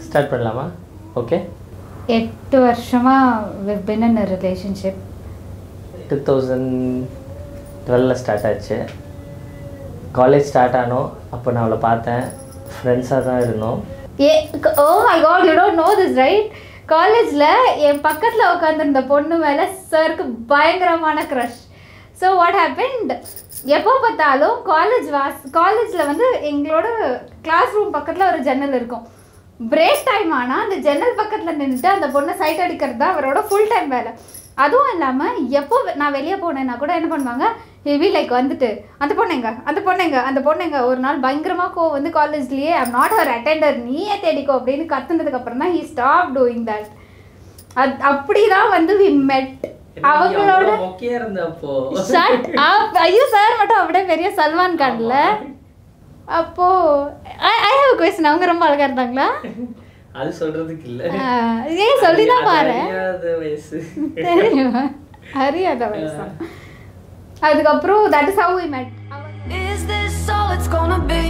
Start பண்ணலாமா okay எட்டு வருஷமாக we've been in a relationship two thousand டுவெலில் ஸ்டார்ட் ஆச்சு காலேஜ் ஸ்டார்ட் ஆனோம் அப்போ நான் அவளை பார்த்தேன் ஃப்ரெண்ட்ஸாக தான் இருந்தோம் ஏ oh my god you don't know this right காலேஜில் என் பக்கத்தில் உட்காந்துருந்த பொண்ணு மேலே சருக்கு பயங்கரமான க்ரஷ் ஸோ வாட் ஹேப்பன்ட் எப்போ பார்த்தாலும் காலேஜ் வாஸ் காலேஜில் வந்து எங்களோட கிளாஸ் ரூம் பக்கத்தில் ஒரு ஜன்னல் இருக்கும் பிரேக் டைம் ஆனால் அந்த ஜன்னல் பக்கத்தில் நின்றுட்டு அந்த பொண்ணை சைட் அடிக்கிறது தான் அவரோட ஃபுல் டைம் வேலை அதுவும் இல்லாமல் எப்போ வெ- நான் வெளியே போனேன்னா கூட என்ன பண்ணுவாங்க ஹெவி லைக் வந்துட்டு அந்த பொண்ணுங்க அந்த பொண்ணுங்க அந்த பொண்ணுங்க ஒரு நாள் பயங்கரமாக கோ வந்து காலேஜ்லேயே ஐம் நாட் அவர் அட்டெண்டர் நீயே தேடிக்கோ அப்படின்னு கத்துனதுக்கு அப்புறம் தான் ஹீ ஸ்டாப் டூயிங் தட் அது அப்படி தான் வந்து வி மெட் அவங்களோட மொக்கையாக இருந்தப்போ ஷட் அப் ஐயோ சார் மட்டும் அப்படியே பெரிய சல்மான் கான்ல அப்போ ஐ ஹேவ் கொஸ்டின் அவங்க ரொம்ப அழகா இருந்தாங்களா அது சொல்றதுக்கு இல்லை ஆஹ் ஏன் சொல்லி தான் பாரு அறியாத வயசு தெரியும் அறியாத வயசு அதுக்கப்புறம் that is how we met Is this all it's gonna be?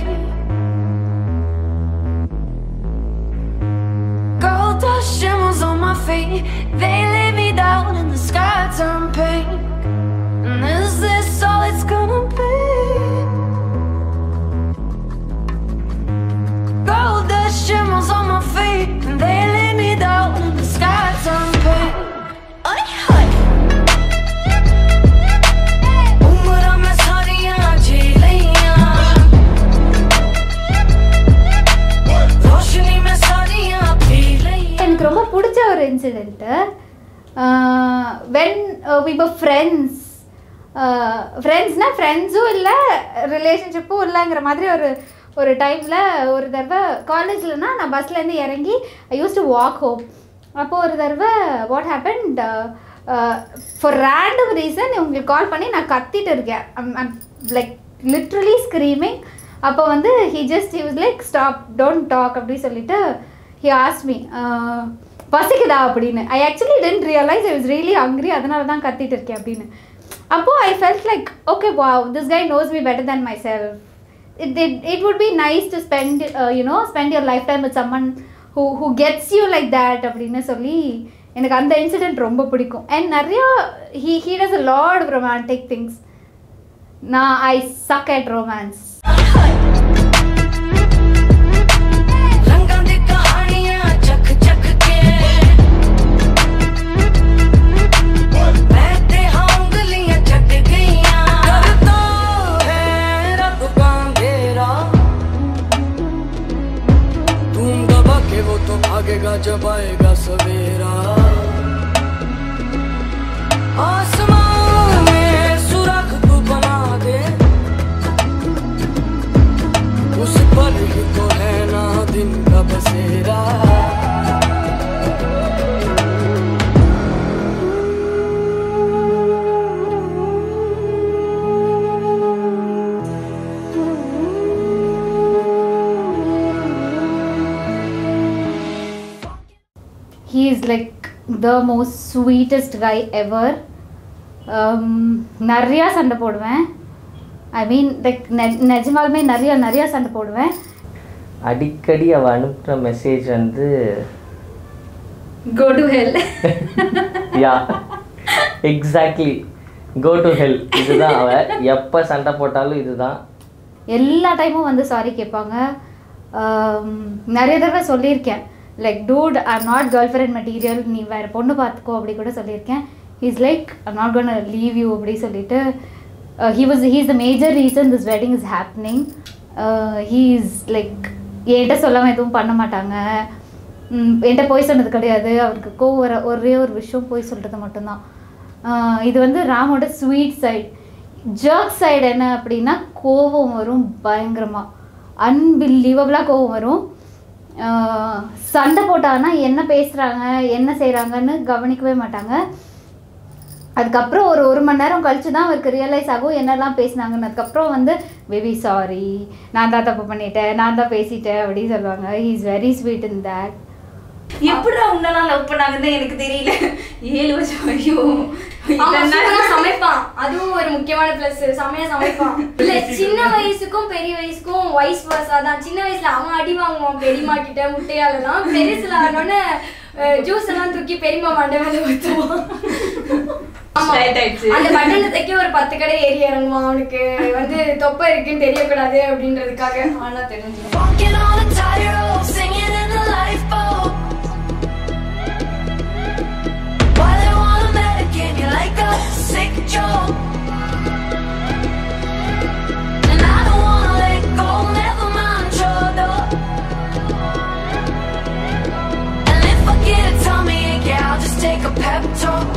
Gold dust shimmers on my feet. They lay me down and the sky turn pink. And is this all it's gonna be? Gold dust shimmers on my feet. And they lay me down and the sky turn pink. Ay, ay. उम्र में सारियां झीलियां रोशनी में सारियां P लियां எனக்கு ரொம்ப பிடிச்ச ஒரு incident when we ப ஃப்ரெண்ட்ஸ் ஃப்ரெண்ட்ஸ்னால் ஃப்ரெண்ட்ஸும் இல்லை ரிலேஷன்ஷிப்பும் இல்லைங்கிற மாதிரி ஒரு ஒரு டைமில் ஒரு தடவை காலேஜ்லனா நான் பஸ்லேருந்து இறங்கி I use to walk home அப்போது ஒரு தடவை what happened for random reason உங்களுக்கு கால் பண்ணி நான் கத்திட்டு இருக்கேன் லைக் லிட்ரலி ஸ்க்ரீமிங் அப்போ வந்து he just he was like stop don't talk அப்படி சொல்லிட்டு ஹி ஆஸ்க் மீ பசிக்குதா அப்படின்னு I actually didn't realise I was really hungry அதனால தான் கத்திட்டு இருக்கேன் அப்படின்னு அப்போது I felt like okay wow this guy knows me better than myself it, it, it would be nice to spend uh, you know spend your lifetime with someone who who gets you like that அப்படின்னு சொல்லி எனக்கு அந்த incident ரொம்ப பிடிக்கும் and நிறையா he he does a lot of romantic things நான் I suck at romance रंगां दी कहानियां चख चख के मैं ते उंगलियां चट गईयां करता है रब का अंधेरा तुम दबा के वो तो भागेगा जब आएगा सवेरा आसमान में सुरख तू बना दे उस पर ही तो है ना दिन का बसेरा he is like the most sweetest guy ever um, நிறையா சண்டை போடுவேன் ஐ மீன் லைக் நிஜமாலுமே நிறையா நிறையா சண்டை போடுவேன் அடிக்கடி அவள் அனுப்புகிற மெசேஜ் வந்து go to hell yeah exactly go to hell இதுதான் அவள் எப்போ சண்டை போட்டாலும் இதுதான் எல்லா டைமும் வந்து சாரி கேட்பாங்க ஆம், நிறைய தடவை சொல்லியிருக்கேன் like dude I'm not girlfriend material நீ வேறு பொண்ணு பார்த்துக்கோ அப்படி கூட சொல்லியிருக்கேன் is like I'm not gonna leave you அப்படி சொல்லிட்டு he was he is the major reason this wedding is happening he is like என்கிட்ட சொல்லாமல் எதுவும் பண்ண மாட்டாங்க ம், என்கிட்ட போய் சொன்னது கிடையாது அவருக்கு கோவம் வர ஒரே ஒரு விஷயம் போய் சொல்கிறது மட்டும்தான் ஆஹ் இது வந்து ராமோட ஸ்வீட் சைடு ஜர்க் சைடு என்ன அப்படின்னா கோபம் வரும் பயங்கரமாக அன்பிலீவபிளாக கோபம் வரும் ஆஹ் சண்டை போட்டாங்கன்னா என்ன பேசுகிறாங்க என்ன செய்கிறாங்கன்னு கவனிக்கவே மாட்டாங்க அதுக்கப்புறம் ஒரு ஒரு மணி நேரம் கழிச்சு தான் அவருக்கு ரியலைஸ் ஆகும் என்னெல்லாம் பேசினாங்கன்னு அதுக்கப்புறம் வந்து பேபி சாரி நான் தான் தப்பு பண்ணிட்டேன் நான் தான் பேசிட்டேன் அப்படின்னு சொல்லுவாங்க he is very sweet in that எப்படிடா உன்னெல்லாம் லவ் பண்ணாங்கன்னு எனக்கு தெரியல ஏழு வருஷம் ஐயோ ஆமா, இத்தனை நாள் சூப்பரா சமைப்பான் அதுவும் ஒரு முக்கியமான பிளஸ் செமையா சமைப்பான் இல்ல சின்ன வயசுக்கும் பெரிய வயசுக்கும் வயசு வருஷா தான் சின்ன வயசுல அவன் அடி வாங்குவான் பெரியம்மா கிட்ட முட்டையால தான் பெருசுல ஆனோடனே ஜூஸ் எல்லாம் தூக்கி பெரியம்மா மண்டை மேல ஊத்துவான் ஆமா. Straight ஆயிடுச்சு. அந்த பட்டனை தைக்க ஒரு பத்து கடை ஏறி இறங்குவான் அவனுக்கு வந்து தொப்பை இருக்குன்னு தெரியக்கூடாது அப்படின்றதுக்காக ஆனா தெரிஞ்சு Walking on a tightrope, singing in the lifeboat. Why they wanna medicate you like a sick joke? And I don't wanna let go, never mind your door. And if I get a tummy ache, yeah, I'll just take a pep talk.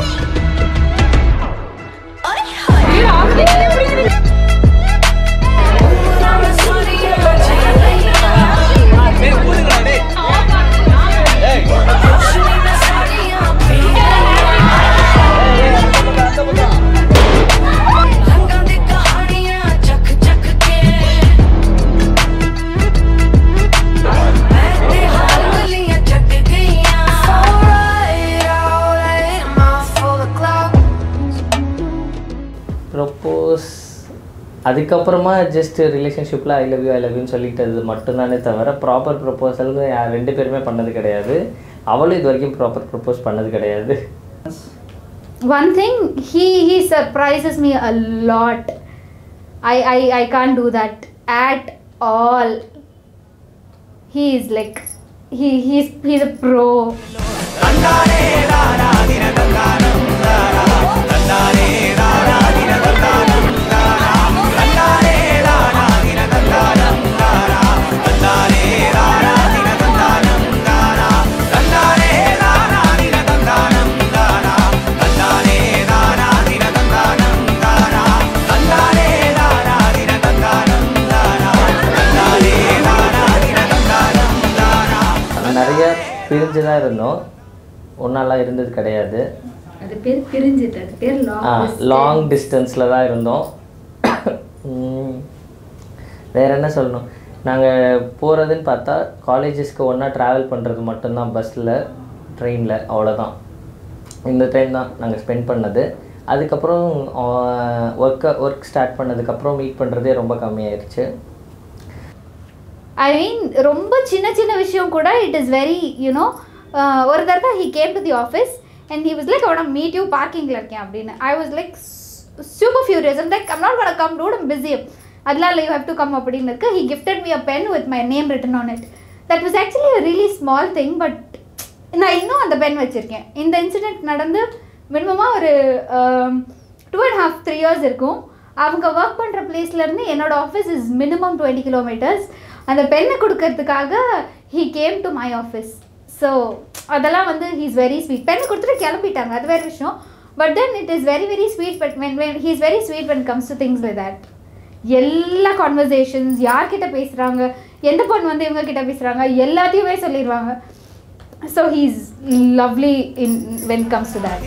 Propose அதுக்கப்புறமா just ரிலேஷன்ஷிப்பில் I love you I love யூன்னு சொல்லிட்டது மட்டும்தானே தவிர proper ப்ரப்போசல்னு யார் ரெண்டு பேருமே பண்ணது கிடையாது அவளும் இது வரைக்கும் ப்ராப்பர் ப்ரப்போஸ் பண்ணது கிடையாது one thing he he surprises me a lot i i i can't do that at all he is like he he's he's a pro நிறைய பிரிஞ்சு தான் இருந்தோம் ஒன்றாலாம் இருந்தது கிடையாது அது பேர் பிரிஞ்சுட்டு அது பேர் ஆ லாங் லாங் டிஸ்டன்ஸில் தான் இருந்தோம் உம், வேற என்ன சொல்லணும் நாங்கள் போகிறதுன்னு பார்த்தா காலேஜஸ்க்கு ஒன்றா ட்ராவல் பண்ணுறது மட்டும்தான் பஸ்ஸில் ட்ரெயினில் அவ்வளோதான் இந்த டைம் தான் நாங்கள் ஸ்பெண்ட் பண்ணது அதுக்கப்புறம் ஒர்க்கை ஒர்க் ஸ்டார்ட் பண்ணதுக்கப்புறம் மீட் பண்ணுறதே ரொம்ப கம்மியாயிருச்சு ஐ மீன் ரொம்ப சின்ன சின்ன விஷயம் கூட இட் இஸ் வெரி யூனோ ஒரு தடவை he came to the office and he was like அவட மீட் யூ பார்க்கிங்கில் இருக்கேன் அப்படின்னு I was like super furious and like I'm not gotta come dude I'm busy அதெல்லாம் இல்லை யூ ஹேவ் டு கம் அப்படின்னு இருக்கு he gifted me a pen with my name written on it that was actually a really small thing but நான் இன்னும் அந்த pen வச்சுருக்கேன் இந்த incident நடந்து மினிமமாக ஒரு two and half three years இருக்கும் அவங்க ஒர்க் பண்ணுற பிளேஸ்லேருந்து என்னோட office is minimum twenty kilometres அந்த பெண்ணை கொடுக்கறதுக்காக he came to my office so அதெல்லாம் வந்து ஹீஸ் வெரி ஸ்வீட் பெண்ணை கொடுத்துட்டு கிளம்பிட்டாங்க அது வேறு விஷயம் but then it is very very sweet but when when he's very sweet when comes to things like that எல்லா கான்வர்சேஷன்ஸ் யார்கிட்ட பேசுகிறாங்க எந்த பொண்ணு வந்து இவங்க கிட்ட பேசுகிறாங்க எல்லாத்தையுமே சொல்லிடுவாங்க so he's lovely in when comes to that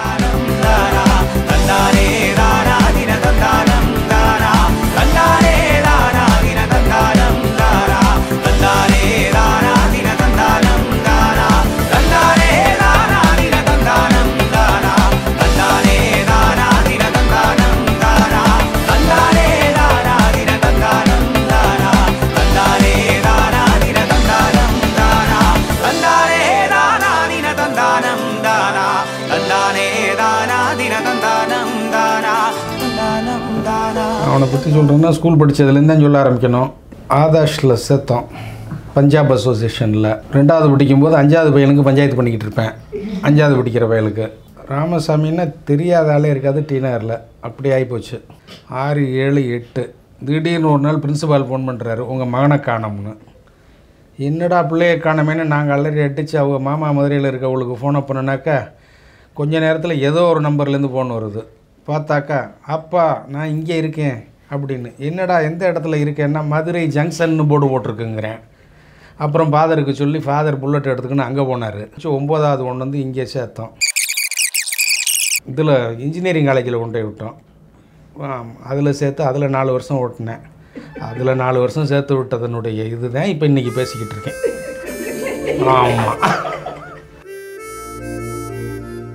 அவனை பற்றி சொல்கிறேன்னா ஸ்கூல் படித்ததுலேருந்து தான் சொல்ல ஆரம்பிக்கணும் ஆதாஷில் சேர்த்தோம் பஞ்சாப் அசோசியேஷனில் ரெண்டாவது படிக்கும்போது அஞ்சாவது பையனுக்கு பஞ்சாயத்து பண்ணிக்கிட்டு இருப்பேன் அஞ்சாவது படிக்கிற பையனுக்கு ராமசாமின்னா தெரியாத ஆளே இருக்காது டி நகரில் அப்படி ஆகிப்போச்சு ஆறு ஏழு எட்டு திடீர்னு ஒரு நாள் பிரின்சிபால் ஃபோன் பண்ணுறாரு உங்கள் மகனை காணோம்னு என்னடா பிள்ளைய காணமேன்னு நாங்கள் அலறி அடித்து அவங்க மாமா மதுரையில் இருக்கவங்களுக்கு ஃபோனை பண்ணனாக்கா கொஞ்ச நேரத்தில் ஏதோ ஒரு நம்பர்லேருந்து ஃபோன் வருது பார்த்தாக்கா அப்பா நான் இங்கே இருக்கேன் அப்படின்னு என்னடா எந்த இடத்துல இருக்கேன்னா மதுரை ஜங்ஷன்னு போர்டு போட்டிருக்குங்கிறேன் அப்புறம் ஃபாதருக்கு சொல்லி ஃபாதர் புல்லட் எடுத்துக்கின்னு அங்கே போனார் ஒம்போதாவது ஒன்று வந்து இங்கே சேர்த்தோம் இதில் இன்ஜினியரிங் காலேஜில் கொண்டு போய் விட்டோம் அதில் சேர்த்து அதில் நாலு வருஷம் ஓட்டினேன் அதில் நாலு வருஷம் சேர்த்து விட்டதனுடைய இதுதான் இப்போ இன்றைக்கி பேசிக்கிட்டு இருக்கேன் ஆமாம்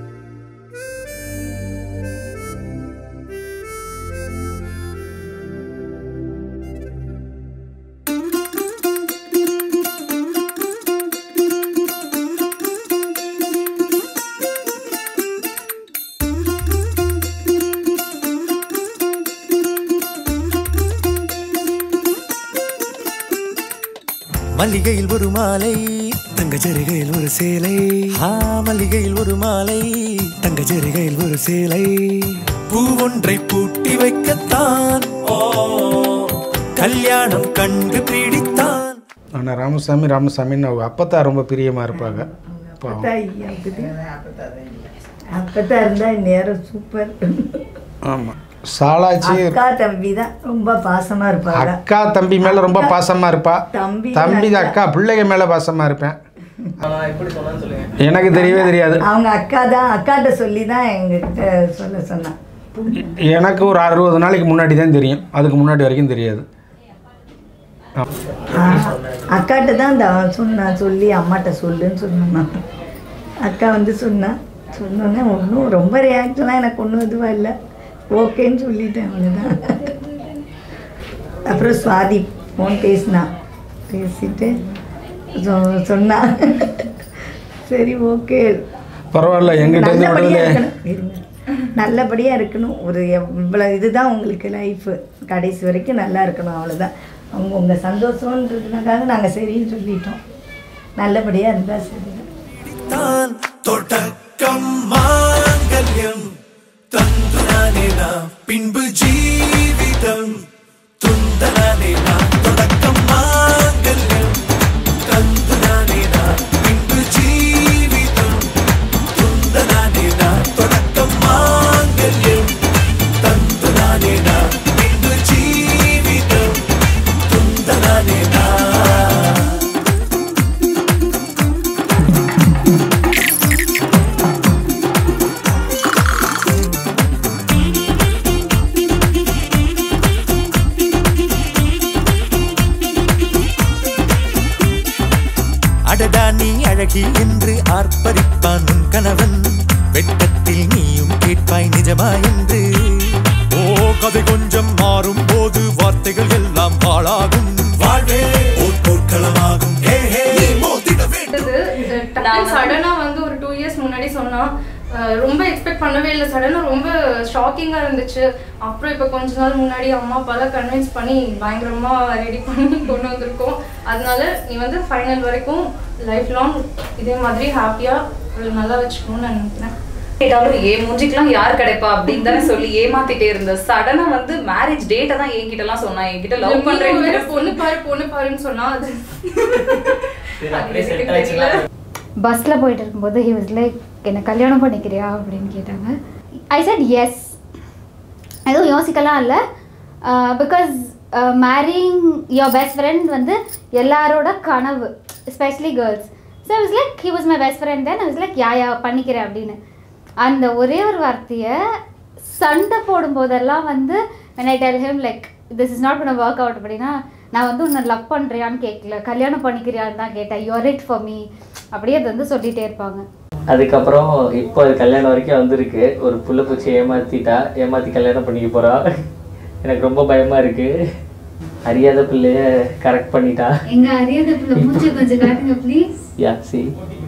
மல்லிகையில் ஒரு மாலை தங்க ஜரிகையில் ஒரு சேலை ஆ மல்லிகையில் ஒரு மாலை தங்க ஜரிகையில் ஒரு சேலை பூ ஒன்றை பூட்டி வைக்கத்தான் ஓ கல்யாணம் கண்டு பிடித்தான் ஆனால் ராமசாமி ராமசாமின்னு அவங்க அப்பத்தா ரொம்ப பிரியமாக இருப்பாங்க பாவம். அப்பதான் இருந்தா நேரம் சூப்பர் ஆமாம் சாலாச்சி அக்கா தம்பி தான் ரொம்ப பாசமா இருப்பாங்க அக்கா தம்பி மேலே ரொம்ப பாசமாக இருப்பா தம்பி தம்பி நல்லா- அக்கா பிள்ளைங்க மேலே பாசமாக இருப்பேன் நான் எப்படி சொன்னான்னு சொல்லுங்க எனக்கு தெரியவே தெரியாது அவங்க அக்கா தான் அக்காட்ட சொல்லி தான் எங்ககிட்ட சொல்ல சொன்னான் எனக்கு ஒரு அறுபது நாளைக்கு முன்னாடி தான் தெரியும் அதுக்கு முன்னாடி வரைக்கும் தெரியாது அக்காட்ட தான் இந்த சொன்னான் சொல்லி அம்மாட்ட சொல்லுன்னு சொன்னான் அக்கா வந்து சொன்னா சொன்னோன்னே ஒன்றும் ரொம்ப ரியாக்ஷனாக எனக்கு ஒன்றும் இதுவாக இல்லை ஓகேன்னு சொல்லிட்டேன் அவ்வளோதான் அப்புறம் சுவாதி ஃபோன் பேசினா பேசிட்டு சொ சொன்னா சரி ஓகே பரவாயில்ல எங்கிட்ட இருந்து நல்லபடியாக விடுதலை இருக்கணும் இருங்க நல்லபடியாக இருக்கணும் ஒரு இவ்வளோ இதுதான் உங்களுக்கு லைஃபு கடைசி வரைக்கும் நல்லா இருக்கணும் அவ்வளோதான் அவங்க உங்கள் சந்தோஷன்றதுனாக்காக நாங்கள் சரின்னு சொல்லிட்டோம் நல்லபடியாக இருந்தால் சரி தான் தொடக்கம் மாங்கல்யம் தந்துனானே நாம் பின்பு ஜீவிதம் துந்தனானே நாம் தொடக்கம் மாங்கல்யம் தந்துனானே நாம் பின்பு ஜீவிதம் துந்தனானே நாம் தொடக்கம் மாங்கல்யம் தந்துனானே நாம் பின்பு ஜீவிதம் துந்தனானே நாம் அடடா நீ அழகி என்று ஆர்ப்பரிப்பான் உன் கணவன் வெட்கத்தில் நீயும் கேட்பாய் நிஜமா என்று ஓ கதை கொஞ்சம் மாறும் போது வார்த்தைகள் எல்லாம் பாழாகும் வாழ்வே ஓர் போர்க்களமாகும் ஹே ஹே மோதிடவே சடனா வந்து ஒரு டூ இயர்ஸ் முன்னாடி சொன்னா அஹ் ரொம்ப எக்ஸ்பெக்ட் பண்ணவே இல்லை சடனா ரொம்ப ஷாக்கிங்கா இருந்துச்சு அப்புறம் இப்போ கொஞ்ச நாள் முன்னாடி அம்மா அப்பாலாம் கன்வின்ஸ் பண்ணி பயங்கரமா ரெடி பண்ணி கொண்டு வந்திருக்கோம் அதனால நீ வந்து ஃபைனல் வரைக்கும் லைஃப் லாங் இதே மாதிரி ஹாப்பியா நல்லா வச்சுக்கணும்னு நான் நினைக்கிறேன் கேட்டாலும் ஏ மூஞ்சிக்கெல்லாம் யார் கிடைப்பா அப்படின்னு தானே சொல்லி ஏமாத்திட்டே இருந்த சடனா வந்து மேரேஜ் டேட்டை தான் என்கிட்ட எல்லாம் சொன்னா என்கிட்ட லவ் நீ வேற பண்றேன் பொண்ணு பாரு பொண்ணு பாருன்னு சொன்னா அது சரி அப்படியே செட் ஆயிடுச்சுங்களா பஸ்ஸில் போயிட்டு இருக்கும்போது ஹி வாஸ் லைக் என்னை கல்யாணம் பண்ணிக்கிறியா அப்படின்னு கேட்டாங்க ஐ said எஸ் எதுவும் யோசிக்கலாம் இல்லை because marrying your best friend வந்து எல்லாரோட கனவு especially girls so is like he was my best friend then is like yeah yeah பண்ணிக்கிறேன் அப்படின்னு அந்த ஒரே ஒரு வார்த்தையை சண்டை போடும்போதெல்லாம் வந்து when I tell him like this is not பண்ண ஒர்க் அவுட் அப்படின்னா நான் வந்து உன்னை லவ் பண்ணுறியான்னு கேட்கல கல்யாணம் பண்ணிக்கிறியான்னு தான் கேட்டேன் யூஆர் இட் ஃபார் மீ அப்படியே அது வந்து சொல்லிகிட்டே இருப்பாங்க அதுக்கப்புறம் இப்போ அது கல்யாணம் வரைக்கும் வந்திருக்கு ஒரு புள்ள பூச்சி ஏமாத்திட்டா ஏமாத்தி கல்யாணம் பண்ணிக்க போறா எனக்கு ரொம்ப பயமா இருக்கு அறியாத பிள்ளைய கரெக்ட் பண்ணிட்டா எங்க அறியாத பிள்ளை மூஞ்சி கொஞ்சம் காட்டுங்க ப்ளீஸ் யா சி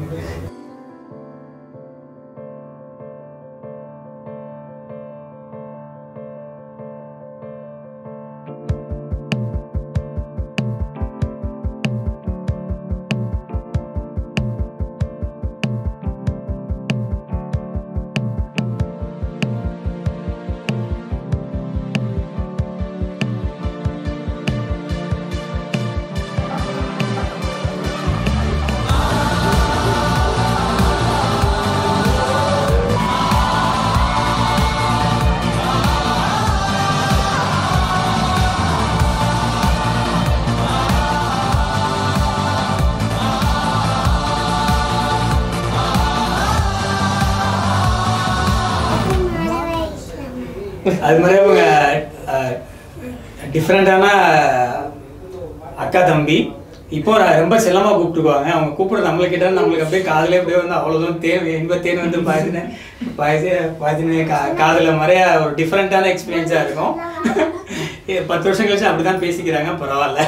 அது மாதிரி அவங்க டிஃப்ரெண்ட்டான அக்கா தம்பி இப்போ நான் ரொம்ப செல்லமாக கூப்பிட்டுக்குவாங்க அவங்க கூப்பிட நம்மளை கிட்ட நம்மளுக்கு அப்படியே காதுல அப்படியே வந்து அவ்வளோதான் தேன் இன்ப தேன் வந்து பாய்ச்சின பாய்ச்சி பாய்ச்சின கா காதில் நிறைய ஒரு டிஃப்ரெண்ட்டான எக்ஸ்பீரியன்ஸாக இருக்கும் இது பத்து வருஷம் கழிச்சு அப்படி தான் பேசிக்கிறாங்க பரவாயில்ல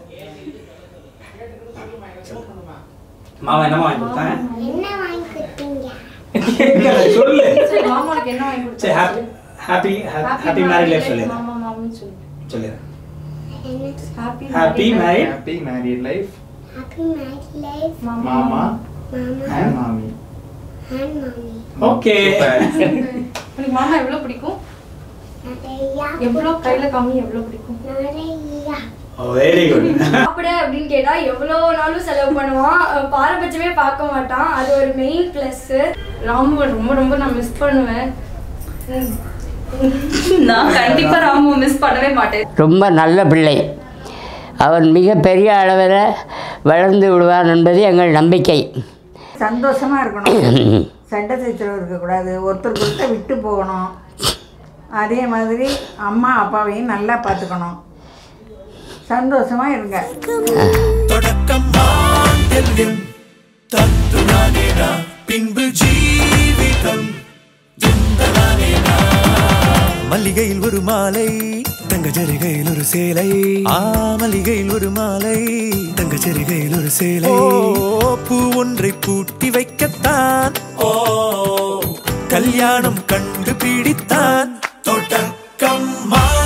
மாமா என்னமா வாங்கி கொடுத்தாங்க கேட்கல, சொல்லு சரி மாமாவுக்கு என்ன வாங்கி சரி happy happy happy married life சொல்லிடுறேன் மாமா மாமான்னு சொல்லு சொல்லிடுறேன் happy happy married happy married life மாமா and மாமி ஓகே உனக்கு மாமா எவ்வளவு பிடிக்கும் எவ்வளவு கையில காமி எவ்வளவு பிடிக்கும் வெரி குட் சாப்பிட அப்படின்னு கேட்டா எவ்வளோ நாளும் செலவு பண்ணுவான் அஹ் பாரபட்சமே பார்க்க மாட்டான் அது ஒரு மெயின் ப்ளஸ் ராமுவை ரொம்ப ரொம்ப நான் மிஸ் பண்ணுவேன் ம். நான் கண்டிப்பா ராமுவை மிஸ் பண்ணவே மாட்டேன் ரொம்ப நல்ல பிள்ளை அவன் மிக பெரிய அளவில் வளர்ந்து விடுவான் என்பது எங்கள் நம்பிக்கை சந்தோஷமா இருக்கணும் சண்டை சச்சரவு இருக்கக்கூடாது ஒருத்தருக்கு ஒருத்தர் விட்டு போகணும் அதே மாதிரி அம்மா அப்பாவையும் நல்லா பார்த்துக்கணும் சந்தோஷமா இருங்க தொடக்கம் மாங்கல்யம் தத்து நானேனா பின்பு ஜீவிதம் துந்தனானேனா மல்லிகையில் ஒரு மாலை தங்க ஜரிகையில் ஒரு சேலை ஆ மல்லிகையில் ஒரு மாலை தங்க ஜரிகையில் ஒரு சேலை ஓ பூ ஒன்றை பூட்டி வைக்கத்தான் ஓ கல்யாணம் கண்டு பிடித்தான் தொடக்கம் மா